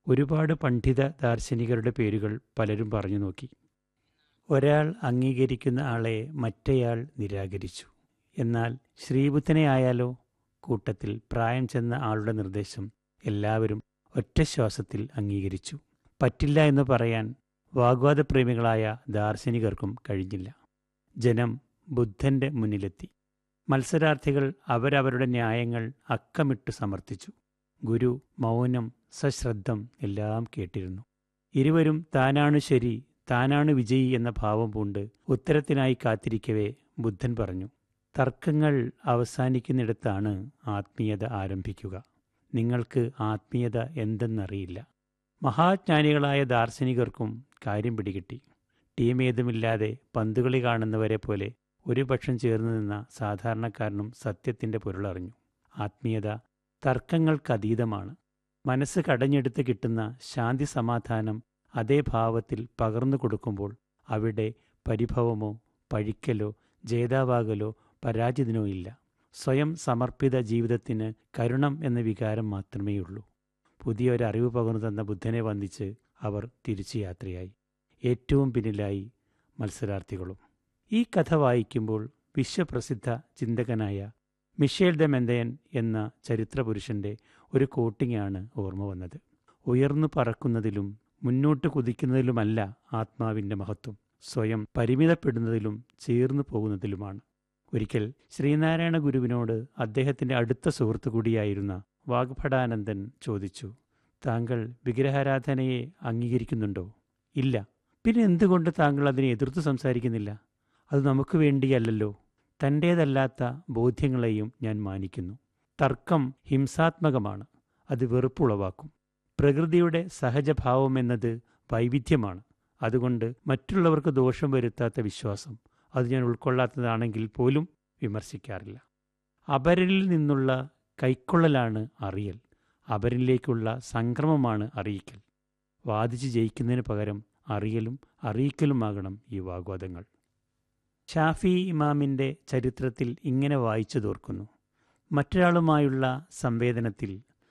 ഒരുപാട് പണ്ഡിത ദാർശനികരുടെ പേരുകൾ പലരും പറഞ്ഞു നോക്കി ഒരാൾ അംഗീകരിക്കുന്ന ആളെ മറ്റേയാൾ നിരാകരിച്ചു എന്നാൽ ശ്രീബുദ്ധനെ ആയാലോ കൂട്ടത്തിൽ പ്രായം ചെന്ന ആളുടെ നിർദ്ദേശം എല്ലാവരും ഒറ്റ ശ്വാസത്തിൽ അംഗീകരിച്ചു പറ്റില്ല എന്ന് പറയാൻ വാഗ്വാദപ്രേമികളായ ദാർശനികർക്കും കഴിഞ്ഞില്ല ജനം ബുദ്ധന്റെ മുന്നിലെത്തി മത്സരാർത്ഥികൾ അവരവരുടെ ന്യായങ്ങൾ അക്കമിട്ട് സമർത്ഥിച്ചു ഗുരു മൗനം സശ്രദ്ധം എല്ലാം കേട്ടിരുന്നു ഇരുവരും താനാണ് ശരി താനാണ് വിജയി എന്ന ഭാവം പൂണ്ട് ഉത്തരത്തിനായി കാത്തിരിക്കവേ ബുദ്ധൻ പറഞ്ഞു തർക്കങ്ങൾ അവസാനിക്കുന്നിടത്താണ് ആത്മീയത ആരംഭിക്കുക നിങ്ങൾക്ക് ആത്മീയത എന്തെന്നറിയില്ല മഹാജ്ഞാനികളായ ദാർശനികർക്കും കാര്യം പിടികിട്ടി ടീമേതുമില്ലാതെ പന്തുകളി കാണുന്നവരെ പോലെ ഒരു പക്ഷം ചേർന്ന് നിന്ന സാധാരണക്കാരനും സത്യത്തിന്റെ പൊരുളറിഞ്ഞു ആത്മീയത തർക്കങ്ങൾക്കതീതമാണ് മനസ്സ് കടഞ്ഞെടുത്ത് കിട്ടുന്ന ശാന്തി സമാധാനം അതേ ഭാവത്തിൽ പകർന്നു കൊടുക്കുമ്പോൾ അവിടെ പരിഭവമോ പഴിക്കലോ ജേതാവാകലോ പരാജിതനോ ഇല്ല സ്വയം സമർപ്പിത ജീവിതത്തിന് കരുണം എന്ന വികാരം മാത്രമേയുള്ളൂ പുതിയൊരു അറിവ് പകർന്നു തന്ന ബുദ്ധനെ വന്ദിച്ച് അവർ തിരിച്ചു യാത്രയായി ഏറ്റവും പിന്നിലായി മത്സരാർത്ഥികളും ഈ കഥ വായിക്കുമ്പോൾ വിശ്വപ്രസിദ്ധ ചിന്തകനായ മിഷേൽ ദ മെന്തയൻ എന്ന ചരിത്രപുരുഷന്റെ ഒരു കോട്ടിങ്ങാണ് ഓർമ്മ വന്നത് ഉയർന്നു പറക്കുന്നതിലും മുന്നോട്ട് കുതിക്കുന്നതിലുമല്ല ആത്മാവിന്റെ മഹത്വം സ്വയം പരിമിതപ്പെടുന്നതിലും ചേർന്നു പോകുന്നതിലുമാണ് ഒരിക്കൽ ശ്രീനാരായണ ഗുരുവിനോട് അദ്ദേഹത്തിന്റെ അടുത്ത സുഹൃത്തു കൂടിയായിരുന്ന വാഗ്ഭടാനന്ദൻ ചോദിച്ചു താങ്കൾ വിഗ്രഹാരാധനയെ അംഗീകരിക്കുന്നുണ്ടോ ഇല്ല പിന്നെ എന്തുകൊണ്ട് താങ്കൾ അതിനെ എതിർത്ത് സംസാരിക്കുന്നില്ല അത് നമുക്ക് വേണ്ടിയല്ലല്ലോ തൻ്റേതല്ലാത്ത ബോധ്യങ്ങളെയും ഞാൻ മാനിക്കുന്നു തർക്കം ഹിംസാത്മകമാണ് അത് വെറുപ്പുളവാക്കും പ്രകൃതിയുടെ സഹജഭാവമെന്നത് വൈവിധ്യമാണ് അതുകൊണ്ട് മറ്റുള്ളവർക്ക് ദോഷം വരുത്താത്ത വിശ്വാസം അത് ഞാൻ ഉൾക്കൊള്ളാത്തതാണെങ്കിൽ പോലും വിമർശിക്കാറില്ല അപരനിൽ നിന്നുള്ള കൈക്കൊള്ളലാണ് അറിയൽ അപരനിലേക്കുള്ള സംക്രമമാണ് അറിയിക്കൽ വാദിച്ച് ജയിക്കുന്നതിന് പകരം അറിയലും അറിയിക്കലുമാകണം ഈ വാഗ്വാദങ്ങൾ ഷാഫി ഇമാമിൻ്റെ ചരിത്രത്തിൽ ഇങ്ങനെ വായിച്ചു തോർക്കുന്നു മറ്റൊരാളുമായുള്ള സംവേദനത്തിൽ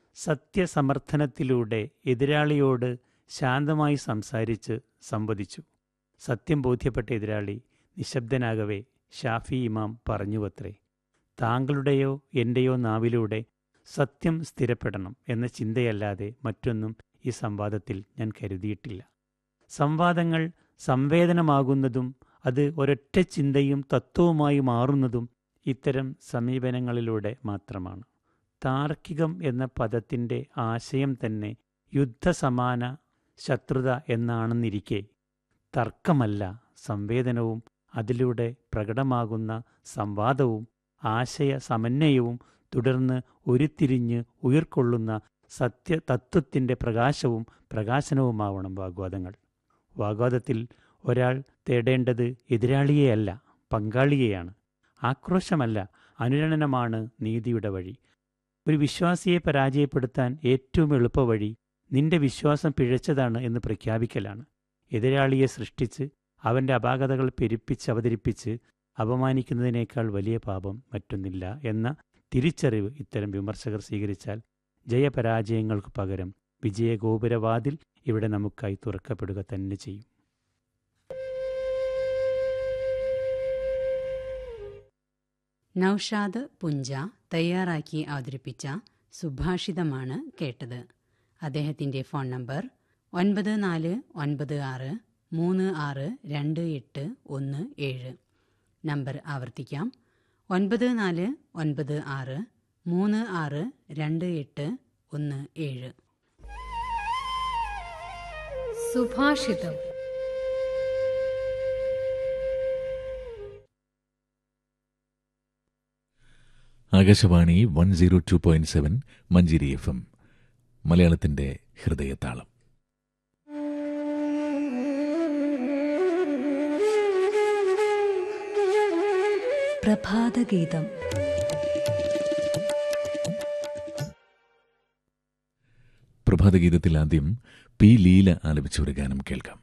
സത്യസമർത്ഥനത്തിലൂടെ എതിരാളിയോട് ശാന്തമായി സംസാരിച്ച് സംവദിച്ചു സത്യം ബോധ്യപ്പെട്ട എതിരാളി നിശബ്ദനാകവേ ഷാഫി ഇമാം പറഞ്ഞുവത്രേ താങ്കളുടെയോ എൻ്റെയോ നാവിലൂടെ സത്യം സ്ഥിരപ്പെടണം എന്ന ചിന്തയല്ലാതെ മറ്റൊന്നും ഈ സംവാദത്തിൽ ഞാൻ കരുതിയിട്ടില്ല സംവാദങ്ങൾ സംവേദനമാകുന്നതും അത് ഒരൊറ്റ ചിന്തയും തത്വവുമായി മാറുന്നതും ഇത്തരം സമീപനങ്ങളിലൂടെ മാത്രമാണ് താർക്കികം എന്ന പദത്തിൻ്റെ ആശയം തന്നെ യുദ്ധസമാന ശത്രുത എന്നാണെന്നിരിക്കെ തർക്കമല്ല സംവേദനവും അതിലൂടെ പ്രകടമാകുന്ന സംവാദവും ആശയ സമന്വയവും തുടർന്ന് ഉരുത്തിരിഞ്ഞ് ഉയർക്കൊള്ളുന്ന സത്യ തത്വത്തിൻ്റെ പ്രകാശവും പ്രകാശനവുമാവണം വാഗ്വാദങ്ങൾ വാഗ്വാദത്തിൽ ഒരാൾ തേടേണ്ടത് എതിരാളിയെയല്ല പങ്കാളിയെയാണ് ആക്രോശമല്ല അനുരണനമാണ് നീതിയുടെ വഴി ഒരു വിശ്വാസിയെ പരാജയപ്പെടുത്താൻ ഏറ്റവും എളുപ്പവഴി നിന്റെ വിശ്വാസം പിഴച്ചതാണ് എന്ന് പ്രഖ്യാപിക്കലാണ് എതിരാളിയെ സൃഷ്ടിച്ച് അവൻ്റെ അപാകതകൾ പെരുപ്പിച്ച് അവതരിപ്പിച്ച് അപമാനിക്കുന്നതിനേക്കാൾ വലിയ പാപം മറ്റൊന്നില്ല എന്ന തിരിച്ചറിവ് ഇത്തരം വിമർശകർ സ്വീകരിച്ചാൽ ജയപരാജയങ്ങൾക്ക് പകരം വിജയഗോപുരവാതിൽ ഇവിടെ നമുക്കായി തുറക്കപ്പെടുക തന്നെ ചെയ്യും നൌഷാദ് പുഞ്ച തയ്യാറാക്കി അവതരിപ്പിച്ച സുഭാഷിതമാണ് കേട്ടത് അദ്ദേഹത്തിന്റെ ഫോൺ നമ്പർ ഒൻപത് നാല് ഒൻപത് ആറ് മൂന്ന് ആറ് രണ്ട് എട്ട് ഒന്ന് ഏഴ് നമ്പർ ആവർത്തിക്കാം ഒൻപത് നാല് ഒൻപത് ആറ് മൂന്ന് ആറ് രണ്ട് എട്ട് ഒന്ന് ഏഴ് സുഭാഷിതം Akashvani one zero two point seven Manjeri F M മലയാളത്തിന്റെ ഹൃദയതാളം പ്രഭാതഗീതം പ്രഭാതഗീതത്തിൽ ആദ്യം പി ലീല ആലപിച്ച ഒരു ഗാനം കേൾക്കാം